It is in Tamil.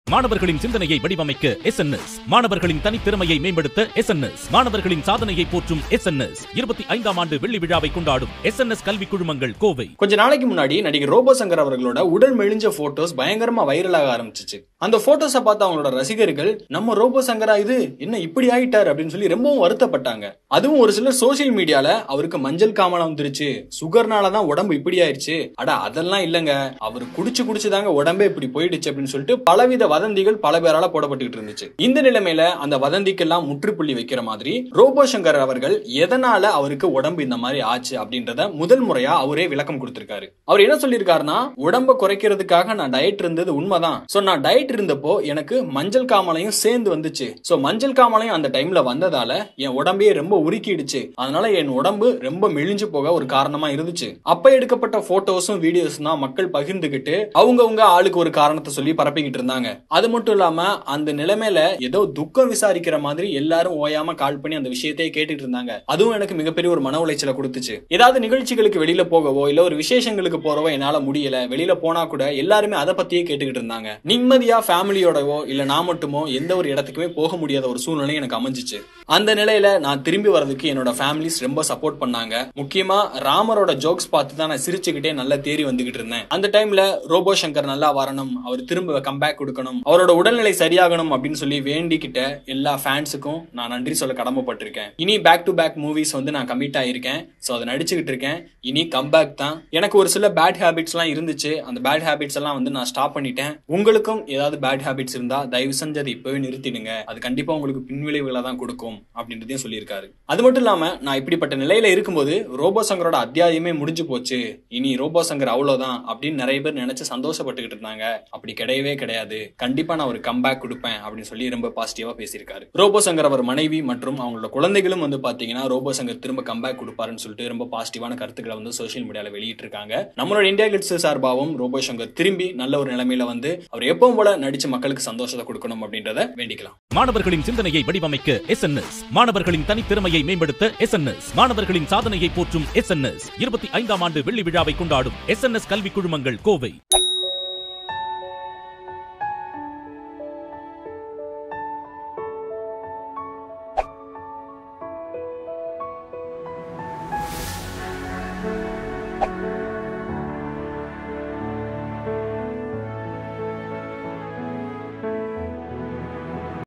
மாணவர்களின் சிந்தனையை வடிவமைக்க எஸ் மாணவர்களின் தனித்திறமையை மேம்படுத்த எஸ் மாணவர்களின் சாதனையை போற்றும் எஸ் இருபத்தி ஐந்தாம் ஆண்டு வெள்ளி விழாவை கொண்டாடும் எஸ் கல்வி குழுமங்கள் கோவை கொஞ்ச நாளைக்கு முன்னாடி நடிகர் ரோபோ சங்கர் அவர்களோட உடல் மெலிஞ்ச போட்டோஸ் பயங்கரமா வைரலாக ஆரம்பிச்சிச்சு அந்த போட்டோஸை பார்த்து அவங்களோட ரசிகர்கள் நம்ம ரோபோ சங்கரா இது என்ன இப்படி ஆயிட்டார் அப்படின்னு சொல்லி ரொம்பவும் வருத்தப்பட்டாங்க அதுவும் ஒரு சிலர் சோசியல் மீடியால அவருக்கு மஞ்சள் காமலம் வந்துருச்சு சுகர்னால தான் உடம்பு இப்படி ஆயிருச்சு அட அதெல்லாம் இல்லங்க அவர் குடிச்சு குடிச்சுதாங்க உடம்பே இப்படி போயிடுச்சு அப்படின்னு சொல்லிட்டு பலவித வதந்திகள் பல பேரால போடப்பட்டுக்கிட்டு இருந்துச்சு இந்த நிலைமையில அந்த வதந்திக்கெல்லாம் முற்றுப்புள்ளி வைக்கிற மாதிரி ரோபோ சங்கர் அவர்கள் எதனால அவருக்கு உடம்பு இந்த மாதிரி ஆச்சு அப்படின்றத முதல் முறையா அவரே விளக்கம் கொடுத்திருக்காரு அவர் என்ன சொல்லியிருக்காருன்னா உடம்ப குறைக்கிறதுக்காக நான் டயட் இருந்தது உண்மைதான் சோ நான் டயட் இருந்தப்போ எனக்கு மஞ்சள் காமலையும் சேர்ந்து வந்துச்சு சோ மஞ்சள் காமலையும் அந்த டைம்ல வந்ததால என் உடம்பையே ரொம்ப உருக்கிடுச்சு அதனால என் உடம்பு ரொம்ப மெலிஞ்சு போக ஒரு காரணமா இருந்துச்சு அப்ப எடுக்கப்பட்ட போட்டோஸும் வீடியோஸும் தான் மக்கள் பகிர்ந்துகிட்டு அவங்கவங்க ஆளுக்கு ஒரு காரணத்தை சொல்லி பரப்பிக்கிட்டு இருந்தாங்க அது மட்டும் இல்லாம அந்த நிலைமையில ஏதோ துக்கம் விசாரிக்கிற மாதிரி எல்லாரும் ஓயாம கால் பண்ணி அந்த விஷயத்தையே கேட்டுட்டு இருந்தாங்க அதுவும் எனக்கு மிகப்பெரிய ஒரு மன உளைச்சலை கொடுத்துச்சு ஏதாவது நிகழ்ச்சிகளுக்கு வெளியில போகவோ இல்ல ஒரு விசேஷங்களுக்கு போறவோ என்னால முடியல வெளியில போனா கூட எல்லாருமே அதை பத்தியே கேட்டுக்கிட்டு இருந்தாங்க நிம்மதியா ஃபேமிலியோடவோ இல்ல நான் மட்டுமோ எந்த ஒரு இடத்துக்குமே போக முடியாத ஒரு சூழ்நிலை எனக்கு அமைஞ்சிச்சு அந்த நிலையில நான் திரும்பி வரதுக்கு என்னோட ஃபேமிலிஸ் ரொம்ப சப்போர்ட் பண்ணாங்க முக்கியமா ராமரோட ஜோக்ஸ் பார்த்து தான் நான் சிரிச்சுக்கிட்டே நல்லா தேறி வந்துகிட்டு இருந்தேன் அந்த டைம்ல ரோபோ சங்கர் நல்லா வரணும் அவர் திரும்ப கம்பேக் கொடுக்கணும் அவரோட உடல்நிலை சரியாகணும் அப்படின்னு சொல்லி வேண்டிக்கிட்ட எல்லா ஃபேன்ஸுக்கும் நான் நன்றி சொல்ல கடமைப்பட்டிருக்கேன் இனி பேக் டு பேக் மூவிஸ் வந்து நான் கமிட் ஆயிருக்கேன் ஸோ அதை நடிச்சுக்கிட்டு இருக்கேன் இனி கம்பேக் தான் எனக்கு ஒரு சில பேட் ஹேபிட்ஸ் எல்லாம் இருந்துச்சு அந்த பேட் ஹேபிட்ஸ் எல்லாம் வந்து நான் ஸ்டாப் பண்ணிட்டேன் உங்களுக்கும் ஏதாவது பேட் ஹேபிட்ஸ் இருந்தா தயவு செஞ்சு அதை இப்பவே நிறுத்திடுங்க அது கண்டிப்பா உங்களுக்கு பின்விளைவுகளை தான் கொடுக்கும் அப்படின்றதையும் சொல்லியிருக்காரு அது மட்டும் இல்லாம நான் இப்படிப்பட்ட நிலையில இருக்கும்போது ரோபோ சங்கரோட அத்தியாயமே முடிஞ்சு போச்சு இனி ரோபோ சங்கர் அவ்வளவுதான் அப்படின்னு நிறைய பேர் நினைச்சு சந்தோஷப்பட்டுக்கிட்டு இருந்தாங்க அப்படி கிடையவே கிடையாது கண்டிப்பா நான் ஒரு கம்பேக் கொடுப்பேன் அப்படின்னு சொல்லி ரொம்ப பாசிட்டிவா பேசியிருக்காரு ரோபோ சங்கர் அவர் மனைவி மற்றும் அவங்களோட குழந்தைகளும் வந்து பாத்தீங்கன்னா ரோபோ சங்கர் திரும்ப கம்பேக் கொடுப்பாருன்னு சொல்லிட்டு ரொம்ப பாசிட்டிவான கருத்துக்களை வந்து சோஷியல் மீடியால வெளியிட்டு இருக்காங்க நம்மளோட இந்தியா கிட்ஸ் சார்பாகவும் ரோபோ சங்கர் திரும்பி நல்ல ஒரு நிலைமையில வந்து அவர் எப்பவும் போல நடிச்சு மக்களுக்கு சந்தோஷத்தை கொடுக்கணும் அப்படின்றத வேண்டிக்கலாம் மாணவர்களின் சிந்தனையை வடிவமைக்க எஸ் மாணவர்களின் தனித்திறமையை மேம்படுத்த எஸ் மாணவர்களின் சாதனையை போற்றும் எஸ் இருபத்தி ஐந்தாம் ஆண்டு வெள்ளி விழாவை கொண்டாடும் எஸ் கல்வி குழுமங்கள் கோவை